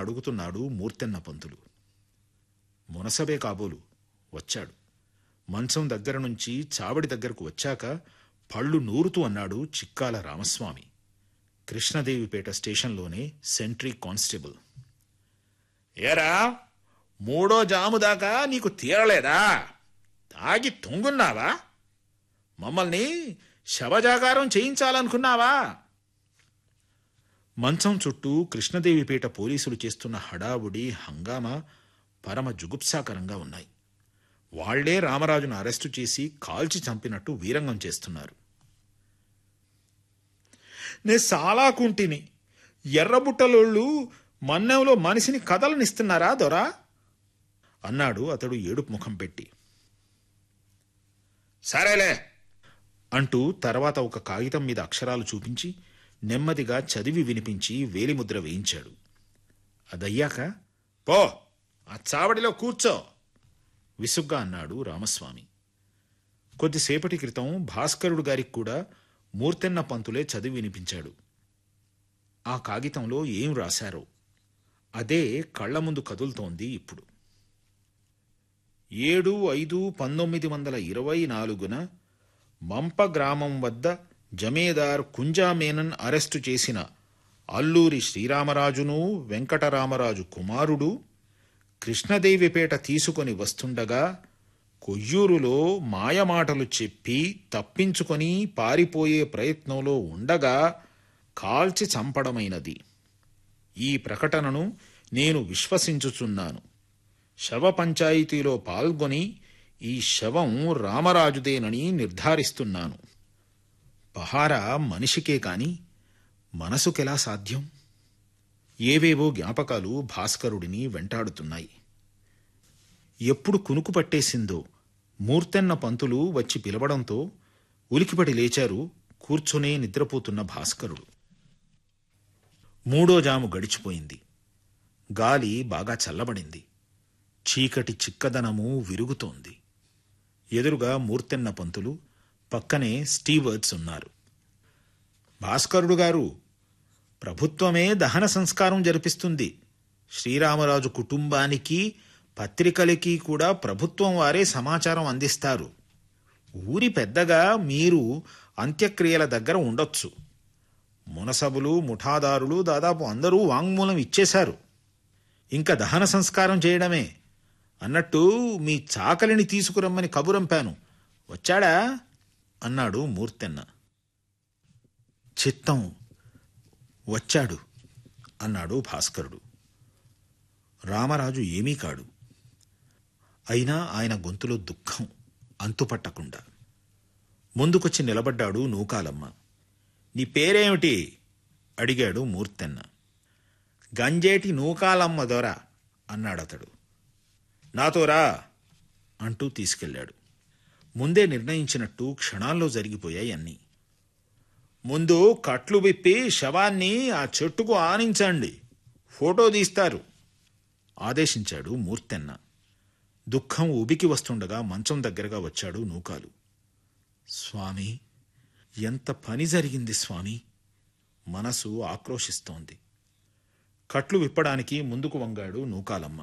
అడుగుతున్నాడు మూర్తెన్న పంతులు మునసబే కాబోలు వచ్చాడు మంచం దగ్గర నుంచి చావడి దగ్గరకు వచ్చాక పళ్ళు నూరుతూ అన్నాడు చిక్కాల రామస్వామి కృష్ణదేవిపేట స్టేషన్లోనే సెంట్రీ కానిస్టేబుల్ ఏరా మూడో జాము దాకా నీకు తీరలేదా తాగి తుంగున్నావా మమ్మల్ని శవజాగారం చేయించాలనుకున్నావా మంచం చుట్టూ కృష్ణదేవిపేట పోలీసులు చేస్తున్న హడావుడి హంగామా పరమ జుగుప్సాకరంగా ఉన్నాయి వాళ్లే రామరాజును అరెస్టు చేసి కాల్చి చంపినట్టు వీరంగం చేస్తున్నారు నే సాలాకుంటిని ఎర్రబుట్టలోళ్ళు మన్నెంలో మనిషిని కథలనిస్తున్నారా దొరా అన్నాడు అతడు ఏడుపు ముఖం పెట్టి సరేలే అంటూ తర్వాత ఒక కాగితం మీద అక్షరాలు చూపించి నెమ్మదిగా చదివి వినిపించి వేలిముద్ర వేయించాడు అదయ్యాక పో ఆ చావడిలో కూర్చో విసుగ్గా అన్నాడు రామస్వామి కొద్దిసేపటి క్రితం భాస్కరుడు గారికి కూడా మూర్తెన్న పంతులే చదివి వినిపించాడు ఆ కాగితంలో ఏం రాశారో అదే కళ్ల ముందు కదులుతోంది ఇప్పుడు ఏడు ఐదు పంతొమ్మిది వందల ఇరవై నాలుగున మంప గ్రామం వద్ద జమేదార్ కుంజామేనన్ అరెస్టు చేసిన అల్లూరి శ్రీరామరాజును వెంకటరామరాజు కుమారుడు కృష్ణదేవిపేట తీసుకొని వస్తుండగా కొయ్యూరులో మాయమాటలు చెప్పి తప్పించుకొని పారిపోయే ప్రయత్నంలో ఉండగా కాల్చి చంపడమైనది ఈ ప్రకటనను నేను విశ్వసించుచున్నాను శవ పంచాయితీలో పాల్గొని ఈ శవం రామరాజుదేనని నిర్ధారిస్తున్నాను పహారా మనిషికే కాని మనసుకెలా సాధ్యం ఏవేవో జ్ఞాపకాలు భాస్కరుడిని వెంటాడుతున్నాయి ఎప్పుడు కునుకు పట్టేసిందో మూర్తెన్న పంతులు వచ్చి పిలవడంతో ఉలికిపడి లేచారు కూర్చునే నిద్రపోతున్న భాస్కరుడు మూడో జాము గడిచిపోయింది గాలి బాగా చల్లబడింది చీకటి చిక్కదనము విరుగుతోంది ఎదురుగా మూర్తెన్న పంతులు పక్కనే స్టీవర్డ్స్ ఉన్నారు భాస్కరుడు గారు ప్రభుత్వమే దహన సంస్కారం జరిపిస్తుంది శ్రీరామరాజు కుటుంబానికి పత్రికలకి కూడా ప్రభుత్వం వారే సమాచారం అందిస్తారు ఊరి పెద్దగా మీరు అంత్యక్రియల దగ్గర ఉండొచ్చు మునసబులు ముఠాదారులు దాదాపు అందరూ వాంగ్మూలం ఇచ్చేశారు ఇంకా దహన సంస్కారం చేయడమే అన్నట్టు మీ చాకలిని తీసుకురమ్మని కబురంపాను వచ్చాడా అన్నాడు మూర్తెన్న చిత్తం వచ్చాడు అన్నాడు భాస్కరుడు రామరాజు ఏమీ కాడు అయినా ఆయన గొంతులో దుఃఖం అంతుపట్టకుండా ముందుకొచ్చి నిలబడ్డాడు నూకాలమ్మ నీ పేరేమిటి అడిగాడు మూర్తెన్న గంజేటి నూకాలమ్మ దొర అన్నాడతడు నాతో రా అంటూ తీసుకెళ్ళాడు ముందే నిర్ణయించినట్టు క్షణాల్లో జరిగిపోయాయి అన్నీ ముందు కట్లు విప్పి శవాన్ని ఆ చెట్టుకు ఆనించండి ఫోటో తీస్తారు ఆదేశించాడు మూర్తెన్న దుఃఖం ఉబికి వస్తుండగా మంచం దగ్గరగా వచ్చాడు నూకాలు స్వామి ఎంత పని జరిగింది స్వామి మనసు ఆక్రోశిస్తోంది కట్లు విప్పడానికి ముందుకు వంగాడు నూకాలమ్మ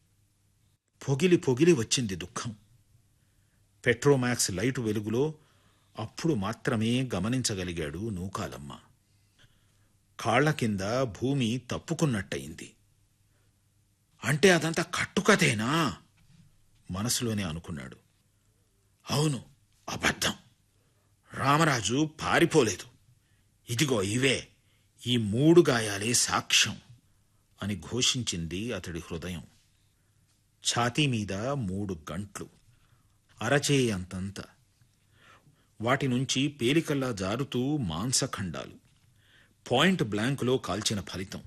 పొగిలి పొగిలి వచ్చింది దుఃఖం పెట్రోమాక్స్ లైటు వెలుగులో అప్పుడు మాత్రమే గమనించగలిగాడు నూకాలమ్మ కాళ్ల కింద భూమి తప్పుకున్నట్టయింది అంటే అదంతా కట్టుకథేనా మనసులోనే అనుకున్నాడు అవును అబద్ధం రామరాజు పారిపోలేదు ఇదిగో ఇవే ఈ మూడు గాయాలే సాక్ష్యం అని ఘోషించింది అతడి హృదయం ఛాతీ మీద మూడు గంట్లు అరచేయి అంతంత వాటి నుంచి పేలికల్లా జారుతూ మాంసఖండాలు పాయింట్ బ్లాంకులో కాల్చిన ఫలితం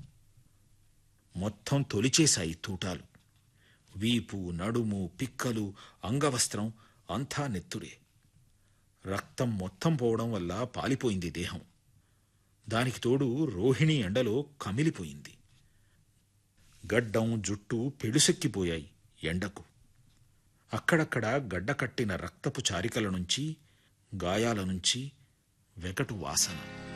మొత్తం తొలిచేశాయి తూటాలు వీపు నడుము పిక్కలు అంగవస్త్రం అంతా నెత్తురే రక్తం మొత్తం పోవడం వల్ల పాలిపోయింది దేహం దానికి తోడు రోహిణి ఎండలో కమిలిపోయింది గడ్డం జుట్టు పెడుసెక్కిపోయాయి ఎండకు అక్కడక్కడ గడ్డకట్టిన రక్తపు చారికల నుంచి గాయాల నుంచి వెకటు వాసన